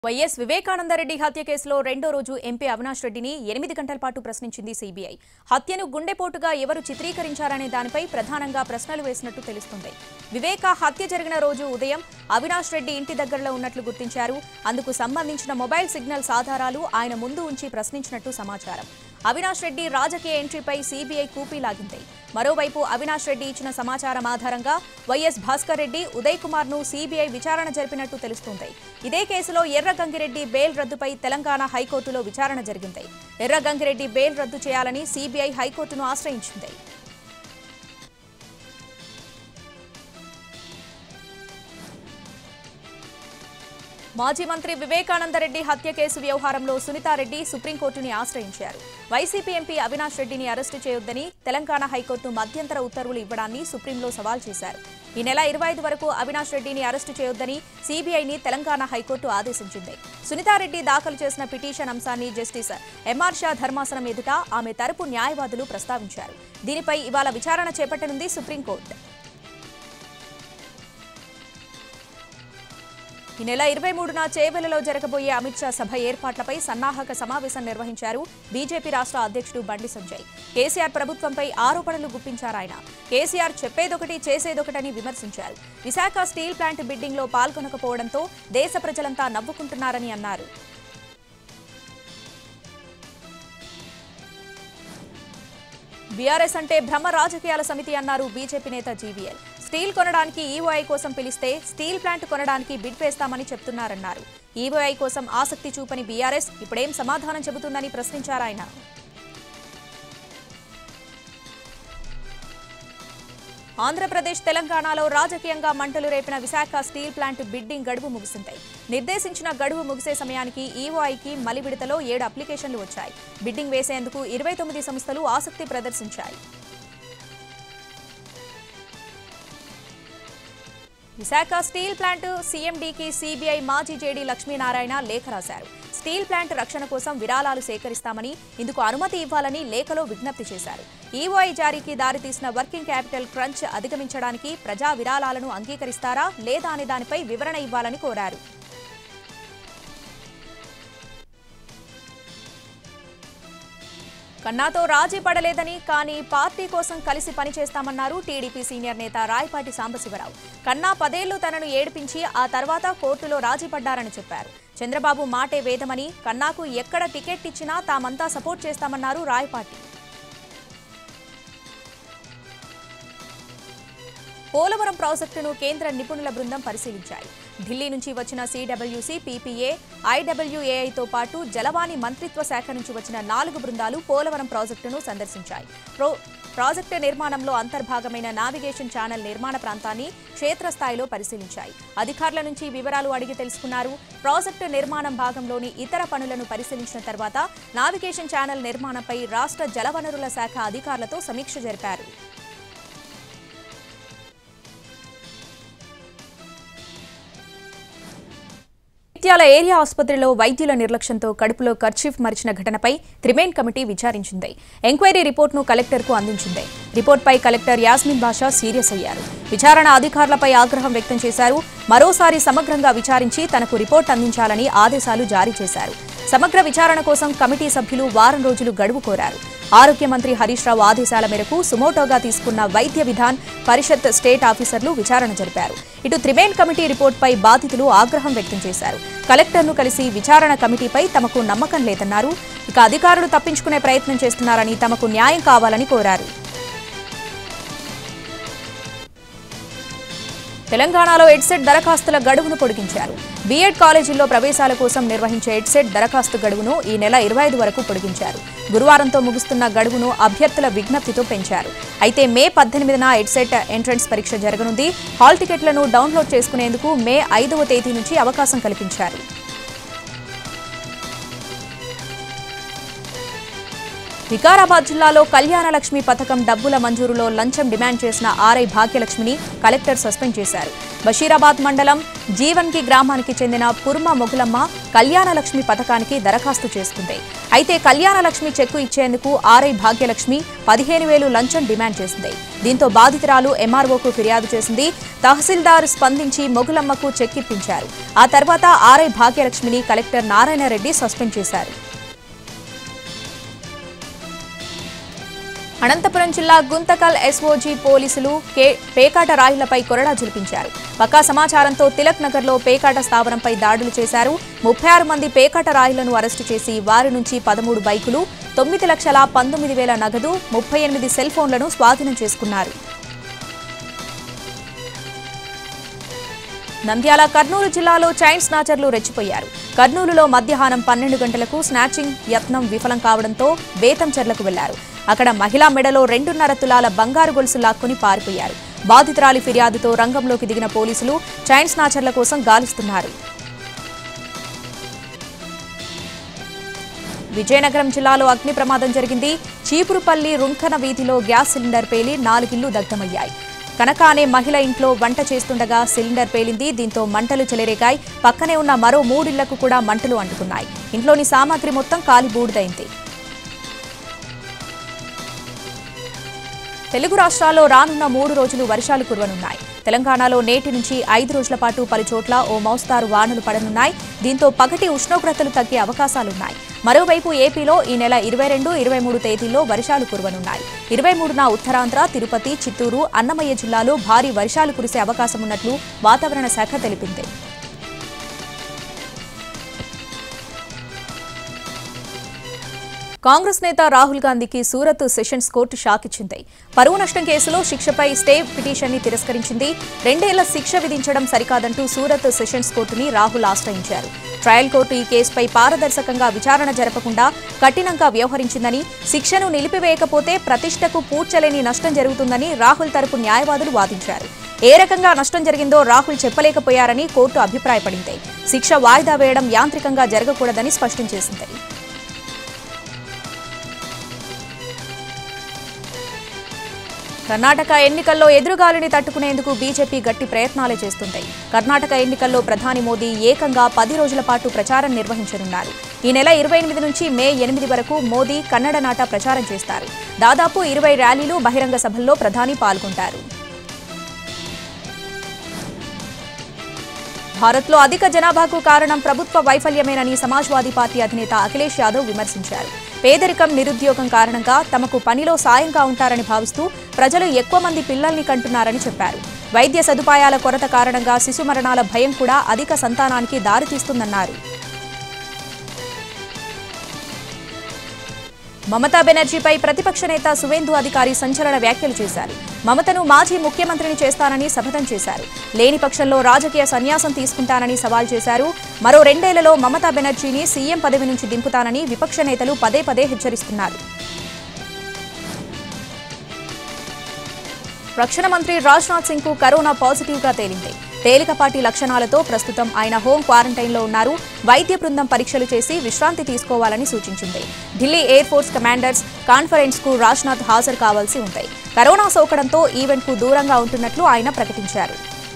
YS Vivekananda Reddy హత్య కేసులో రెండో రోజు ఎంపీ అవినాష్ రెడ్డిని ఎనిమిది గంటల పాటు ప్రశ్నించింది సీబీఐ హత్యను గుండెపోటుగా ఎవరు చిత్రీకరించారనే దానిపై ప్రధానంగా ప్రశ్నలు వేసినట్టు తెలుస్తుంది వివేక హత్య జరిగిన రోజు ఉదయం అవినాష్ రెడ్డి ఇంటి దగ్గరలో ఉన్నట్లు గుర్తించారు అందుకు సంబంధించిన మొబైల్ సిగ్నల్స్ ఆధారాలు ఆయన ముందు ఉంచి ప్రశ్నించినట్టు సమాచారం అవినాష్ రెడ్డి రాజకీయ ఎంట్రీపై సీబీఐ కూపీ లాగింది మరోవైపు అవినాష్ రెడ్డి ఇచ్చిన సమాచారం ఆధారంగా వైఎస్ భాస్కర్ రెడ్డి ఉదయ్ కుమార్ ను సీబీఐ విచారణ జరిపినట్టు తెలుస్తోంది ఇదే కేసులో ఎర్ర గంగిరెడ్డి బెయిల్ రద్దుపై తెలంగాణ హైకోర్టులో విచారణ జరిగింది ఎర్ర గంగిరెడ్డి బెయిల్ రద్దు చేయాలని సీబీఐ హైకోర్టును ఆశ్రయించింది మాజీ మంత్రి వివేకానందరెడ్డి హత్య కేసు వ్యవహారంలో సునీతారెడ్డి సుప్రీంకోర్టుని ఆశ్రయించారు వైసీపీ ఎంపీ అవినాష్ రెడ్డిని అరెస్టు చేయొద్దని తెలంగాణ హైకోర్టు మధ్యంతర ఉత్తర్వులు ఇవ్వడాన్ని సుప్రీంలో సవాల్ చేశారు ఈ నెల ఇరవై ఐదు వరకు అవినాష్ రెడ్డిని అరెస్టు చేయొద్దని సీబీఐని తెలంగాణ హైకోర్టు ఆదేశించింది సునీతారెడ్డి దాఖలు చేసిన పిటిషన్ అంశాన్ని జస్టిస్ ఎంఆర్ షా ధర్మాసనం ఎదుట ఆమె తరపు న్యాయవాదులు ప్రస్తావించారు దీనిపై ఇవాళ విచారణ చేపట్టనుంది సుప్రీంకోర్టు ఈ నెల ఇరవై మూడున చేవెలలో జరగబోయే అమిత్ షా సభ ఏర్పాట్లపై సన్నాహక సమావేశం నిర్వహించారు బీజేపీ రాష్ట్ర అధ్యక్షుడు బండి సంజయ్ కేసీఆర్ ప్రభుత్వంపై ఆరోపణలు గుప్పించారు ఆయన కేసీఆర్ చెప్పేదొకటి చేసేదొకటని విమర్శించారు విశాఖ స్టీల్ ప్లాంట్ బిడ్డింగ్లో పాల్గొనకపోవడంతో దేశ ప్రజలంతా నవ్వుకుంటున్నారని అన్నారు బీఆర్ఎస్ అంటే భ్రమ రాజకీయాల సమితి అన్నారు బీజేపీ నేత జీవీఎల్ స్టీల్ కొనడానికి ఈఓఐ కోసం పిలిస్తే స్టీల్ ప్లాంట్ కొనడానికి బిడ్ వేస్తామని చెప్తున్నారన్నారు ఈఓఐ కోసం ఆసక్తి చూపని బీఆర్ఎస్ ఇప్పుడేం సమాధానం చెబుతుందని ప్రశ్నించారు ఆయన ఆంధ్రప్రదేశ్ తెలంగాణలో రాజకీయంగా మంటలు రేపిన విశాఖ స్టీల్ ప్లాంట్ బిడ్డింగ్ గడువు ముగిసింది నిర్దేశించిన గడువు ముగిసే సమయానికి ఈఓఐకి మలి విడతలో ఏడు అప్లికేషన్లు వచ్చాయి బిడ్డింగ్ వేసేందుకు ఇరవై తొమ్మిది సంస్థలు ఆసక్తి ప్రదర్శించాయి విశాఖ స్టీల్ ప్లాంట్ సీఎండీకి సీబీఐ మాజీ జేడీ లక్ష్మీనారాయణ లేఖ రాశారు స్టీల్ ప్లాంట్ రక్షణ కోసం విరాళాలు సేకరిస్తామని ఇందుకు అనుమతి ఇవ్వాలని లేఖలో విజ్ఞప్తి చేశారు ఈఓఐ జారీకి దారితీసిన వర్కింగ్ క్యాపిటల్ క్రంచ్ అధిగమించడానికి ప్రజా విరాళాలను అంగీకరిస్తారా లేదా అనే దానిపై వివరణ ఇవ్వాలని కోరారు కన్నాతో రాజీ పడలేదని కానీ పార్టీ కోసం కలిసి పనిచేస్తామన్నారు టీడీపీ సీనియర్ నేత రాయపాటి సాంబశివరావు కన్నా పదేళ్లు తనను ఏడిపించి ఆ తర్వాత కోర్టులో రాజీ పడ్డారని చెప్పారు చంద్రబాబు మాటే వేదమని కన్నాకు ఎక్కడ టికెట్ ఇచ్చినా తామంతా సపోర్ట్ చేస్తామన్నారు రాయపాటి పోలవరం ప్రాజెక్టును కేంద్ర నిపుణుల బృందం పరిశీలించాయి ఢిల్లీ నుంచి వచ్చిన సిడబ్ల్యూసీ పీపీఏ ఐడబ్ల్యూఏఐతో పాటు జలవాణి మంత్రిత్వ శాఖ నుంచి వచ్చిన నాలుగు బృందాలు పోలవరం ప్రాజెక్టును సందర్శించాయి ప్రో ప్రాజెక్టు నిర్మాణంలో అంతర్భాగమైన నావిగేషన్ ఛానల్ నిర్మాణ ప్రాంతాన్ని క్షేత్రస్థాయిలో పరిశీలించాయి అధికారుల నుంచి వివరాలు అడిగి తెలుసుకున్నారు ప్రాజెక్టు నిర్మాణం భాగంలోని ఇతర పనులను పరిశీలించిన తర్వాత నావిగేషన్ ఛానల్ నిర్మాణంపై రాష్ట్ర జలవనరుల శాఖ అధికారులతో సమీక్ష జరిపారు జగిత్యాల ఏరియా ఆసుపత్రిలో వైద్యుల నిర్లక్ష్యంతో కడుపులో కర్చీఫ్ మరిచిన ఘటనపై త్రిమేన్ కమిటీ విచారించింది ఎంక్వైరీ రిపోర్ట్ను కలెక్టర్కు అందించింది రిపోర్ట్పై కలెక్టర్ యాస్మిన్ బాషా సీరియస్ అయ్యారు విచారణ అధికారులపై ఆగ్రహం వ్యక్తం చేశారు మరోసారి సమగ్రంగా విచారించి తనకు రిపోర్ట్ అందించాలని ఆదేశాలు జారీ చేశారు సమగ్ర విచారణ కోసం కమిటీ సభ్యులు వారం రోజులు గడువు కోరారు ఆరోగ్య మంత్రి హరీష్ రావు ఆదేశాల మేరకు సుమోటోగా తీసుకున్న వైద్య విధాన్ పరిషత్ స్టేట్ ఆఫీసర్లు విచారణ జరిపారు ఇటు త్రిమేన్ కమిటీ రిపోర్ట్పై బాధితులు ఆగ్రహం వ్యక్తం చేశారు కలెక్టర్ను కలిసి విచారణ కమిటీపై తమకు నమ్మకం లేదన్నారు ఇక అధికారులు తప్పించుకునే ప్రయత్నం చేస్తున్నారని తమకు న్యాయం కావాలని కోరారు తెలంగాణలో ఎడ్సెట్ దరఖాస్తుల గడువును పొడిగించారు బీఎడ్ కాలేజీల్లో ప్రవేశాల కోసం నిర్వహించే ఎడ్సెట్ దరఖాస్తు గడువును ఈ నెల ఇరవై ఐదు వరకు పొడిగించారు గురువారంతో ముగుస్తున్న గడువును అభ్యర్థుల విజ్ఞప్తితో పెంచారు అయితే మే పద్దెనిమిదిన ఎడ్సెట్ ఎంట్రన్స్ పరీక్ష జరగనుంది హాల్ టికెట్లను డౌన్లోడ్ చేసుకునేందుకు మే ఐదవ తేదీ నుంచి అవకాశం కల్పించారు వికారాబాద్ జిల్లాలో కళ్యాణ లక్ష్మి పథకం డబ్బుల మంజూరులో లంచం డిమాండ్ చేసిన ఆర్ఐ భాగ్యలక్ష్మిని కలెక్టర్ సస్పెండ్ చేశారు బషీరాబాద్ మండలం జీవన్కి గ్రామానికి చెందిన పుర్మ మొగులమ్మ కళ్యాణ లక్ష్మి పథకానికి దరఖాస్తు చేసుకుంది అయితే కళ్యాణ లక్ష్మి చెక్కు ఇచ్చేందుకు ఆర్ఐ భాగ్యలక్ష్మి పదిహేను వేలు లంచం డిమాండ్ చేసింది దీంతో బాధితురాలు ఎంఆర్ఓకు ఫిర్యాదు చేసింది తహసీల్దార్ స్పందించి మొగులమ్మకు చెక్ ఇప్పించారు ఆ తర్వాత ఆర్ఐ భాగ్యలక్ష్మిని కలెక్టర్ నారాయణ రెడ్డి సస్పెండ్ చేశారు అనంతపురం జిల్లా గుంతకల్ ఎస్ఓజీ పోలీసులు కే పేకాట రాయిలపై కొరడా జులిపించారు పక్కా సమాచారంతో తిలక్ నగర్లో పేకాట స్థావరంపై దాడులు చేశారు ముప్పై ఆరు మంది పేకాట రాయిలను అరెస్టు చేసి వారి నుంచి పదమూడు బైకులు తొమ్మిది లక్షల పంతొమ్మిది వేల నగదు ముప్పై ఎనిమిది సెల్ ఫోన్లను స్వాధీనం చేసుకున్నారు నంద్యాల కర్నూలు జిల్లాలో చైన్ స్నాచర్లు రెచ్చిపోయారు కర్నూలులో మధ్యాహ్నం పన్నెండు గంటలకు స్నాచింగ్ యత్నం విఫలం కావడంతో బేతంచెర్లకు వెళ్లారు అక్కడ మహిళా మెడలో రెండున్నర తులాల బంగారు గొలుసు లాక్కుని పారిపోయారు బాధితురాలి ఫిర్యాదుతో రంగంలోకి దిగిన పోలీసులు చైన్ స్నాచర్ల కోసం గాలిస్తున్నారు విజయనగరం జిల్లాలో అగ్ని ప్రమాదం జరిగింది చీపురుపల్లి రుంఖన వీధిలో గ్యాస్ సిలిండర్ పేలి నాలుగిళ్లు దగ్ధమయ్యాయి కనక అనే మహిళ ఇంట్లో వంట చేస్తుండగా సిలిండర్ పేలింది దీంతో మంటలు చెలరేగాయి పక్కనే ఉన్న మరో మూడిళ్లకు కూడా మంటలు అంటుకున్నాయి ఇంట్లోని సామాగ్రి మొత్తం కాలి బూడిదైంది తెలుగు రాష్ట్రాల్లో రానున్న మూడు రోజులు వర్షాలు కురవనున్నాయి తెలంగాణలో నేటి నుంచి ఐదు రోజుల పాటు పలు చోట్ల ఓ మోస్తారు వానలు పడనున్నాయి దీంతో పగటి ఉష్ణోగ్రతలు తగ్గే అవకాశాలున్నాయి మరోవైపు ఏపీలో ఈ నెల ఇరవై రెండు ఇరవై మూడు తేదీల్లో వర్షాలు కురవనున్నాయి ఇరవై మూడున ఉత్తరాంధ్ర తిరుపతి చిత్తూరు అన్నమయ్య జిల్లాలో భారీ వర్షాలు కురిసే అవకాశం ఉన్నట్లు వాతావరణ శాఖ తెలిపింది కాంగ్రెస్ నేత రాహుల్ గాంధీకి సూరత్ సెషన్స్ కోర్టు షాక్ ఇచ్చింది పరువు నష్టం కేసులో శిక్షపై స్టే పిటిషన్ ని తిరస్కరించింది రెండేళ్ల శిక్ష విధించడం సరికాదంటూ సూరత్ సెషన్స్ కోర్టుని రాహుల్ ఆశ్రయించారు ట్రయల్ కోర్టు ఈ కేసుపై పారదర్శకంగా విచారణ జరపకుండా కఠినంగా వ్యవహరించిందని శిక్షను నిలిపివేయకపోతే ప్రతిష్టకు పూడ్చలేని నష్టం జరుగుతుందని రాహుల్ తరపు న్యాయవాదులు వాదించారు ఏ రకంగా నష్టం జరిగిందో రాహుల్ చెప్పలేకపోయారని కోర్టు అభిప్రాయపడింది శిక్ష వాయిదా వేయడం యాంత్రికంగా జరగకూడదని స్పష్టం చేసింది కర్ణాటక ఎన్నికల్లో ఎదురుగాలిని తట్టుకునేందుకు బీజేపీ గట్టి ప్రయత్నాలే చేస్తుంది కర్ణాటక ఎన్నికల్లో ప్రధాని మోదీ ఏకంగా పది రోజుల పాటు ప్రచారం నిర్వహించనున్నారు ఈ నెల ఇరవై ఎనిమిది నుంచి మే ఎనిమిది వరకు మోదీ కన్నడ నాట ప్రచారం చేస్తారు దాదాపు ఇరవై ర్యాలీలు బహిరంగ సభల్లో ప్రధాని పాల్గొంటారు భారత్లో అధిక జనాభాకు కారణం ప్రభుత్వ వైఫల్యమేనని సమాజ్వాదీ పార్టీ అధినేత అఖిలేష్ యాదవ్ విమర్శించారు పేదరికం నిరుద్యోగం కారణంగా తమకు పనిలో సాయంగా ఉంటారని భావిస్తూ ప్రజలు ఎక్కువ మంది పిల్లల్ని కంటున్నారని చెప్పారు వైద్య సదుపాయాల కొరత కారణంగా శిశు మరణాల భయం కూడా అధిక సంతానానికి దారితీస్తుందన్నారు మమతా బెనర్జీపై ప్రతిపక్ష నేత సువేందు అధికారి సంచలన వ్యాఖ్యలు చేశారు మమతను మాజీ ముఖ్యమంత్రిని చేస్తానని శపథం చేశారు లేని పక్షంలో రాజకీయ సన్యాసం తీసుకుంటానని సవాల్ చేశారు మరో రెండేళ్లలో మమతా బెనర్జీని సీఎం పదవి నుంచి దింపుతానని విపక్ష నేతలు పదే పదే హెచ్చరిస్తున్నారు రక్షణ మంత్రి రాజ్నాథ్ సింగ్ కు కరోనా పాజిటివ్ గా తేలింది తేలికపాటి లక్షణాలతో ప్రస్తుతం ఆయన హోం క్వారంటైన్లో ఉన్నారు వైద్య బృందం పరీక్షలు చేసి విశ్రాంతి తీసుకోవాలని సూచించింది Delhi air force commanders conference కు రాజ్నాథ్ హాజరు కావాల్సి ఉంది కరోనా సోకడంతో ఈవెంట్ కు దూరంగా ఉంటున్నట్లు ఆయన ప్రకటించారు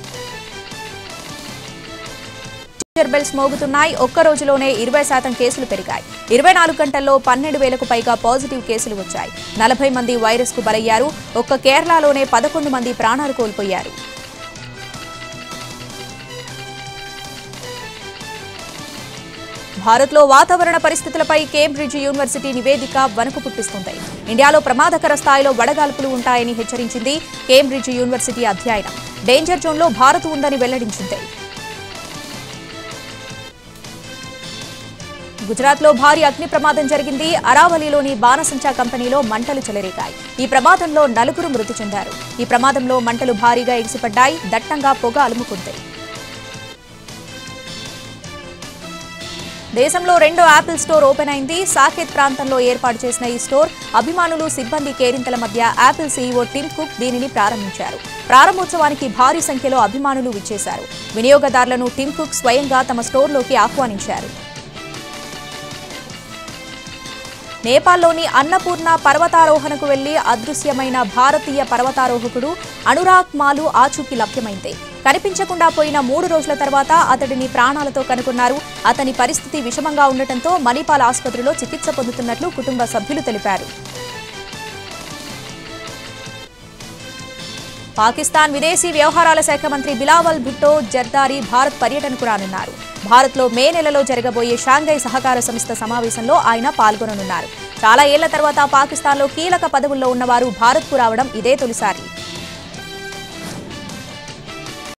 టీచర్ బెల్స్ మోగుతున్నాయి ఒక్క రోజులోనే ఇరవై శాతం కేసులు పెరిగాయి ఇరవై నాలుగు గంటల్లో పన్నెండు వేలకు పైగా పాజిటివ్ కేసులు వచ్చాయి నలభై మంది వైరస్ కు బలయ్యారు ఒక్క కేరళలోనే పదకొండు మంది ప్రాణాలు కోల్పోయారు భారత్లో వాతావరణ పరిస్థితులపై కేంబ్రిడ్జ్ యూనివర్సిటీ నివేదిక వణుకు పుట్టిస్తుంది ఇండియాలో ప్రమాదకర స్థాయిలో వడగాల్పులు ఉంటాయని హెచ్చరించింది కేంబ్రిడ్జ్ యూనివర్సిటీ అధ్యయనం డేంజర్ జోన్లో భారత్ ఉందని వెల్లడించింది గుజరాత్లో భారీ అగ్ని ప్రమాదం జరిగింది అరావలిలోని బాణసంచా కంపెనీలో మంటలు చెలరేగాయి ఈ ప్రమాదంలో నలుగురు మృతి చెందారు ఈ ప్రమాదంలో మంటలు భారీగా ఎగిసిపడ్డాయి దట్టంగా పొగ అలుముకుంది దేశంలో రెండో యాపిల్ స్టోర్ ఓపెన్ అయింది సాకేత్ ప్రాంతంలో ఏర్పాటు చేసిన ఈ స్టోర్ అభిమానులు సిబ్బంది కేరింతల మధ్య యాపిల్ సీఈఓ టిమ్ కుక్ దీనిని ప్రారంభించారు ప్రారంభోత్సవానికి భారీ సంఖ్యలో అభిమానులు విచ్చేశారు వినియోగదారులను టిమ్ కుక్ స్వయంగా తమ స్టోర్లోకి ఆహ్వానించారు నేపాల్లోని అన్నపూర్ణ పర్వతారోహణకు వెళ్లి అదృశ్యమైన భారతీయ పర్వతారోహకుడు అనురాగ్ మాలు ఆచూకీ లభ్యమైంది కనిపించకుండా పోయిన మూడు రోజుల తర్వాత అతడిని ప్రాణాలతో కనుగొన్నారు అతని పరిస్థితి విషమంగా ఉండటంతో మణిపాల్ ఆసుపత్రిలో చికిత్స పొందుతున్నట్లు కుటుంబ సభ్యులు తెలిపారు పాకిస్తాన్ విదేశీ వ్యవహారాల శాఖ మంత్రి బిలావల్ భుట్టో జర్దారీ భారత్ పర్యటనకు రానున్నారు భారత్లో మే నెలలో జరగబోయే షాంఘై సహకార సంస్థ సమావేశంలో ఆయన పాల్గొననున్నారు చాలా ఏళ్ల తర్వాత పాకిస్తాన్లో కీలక పదవుల్లో ఉన్నవారు భారత్కు రావడం ఇదే తొలిసారి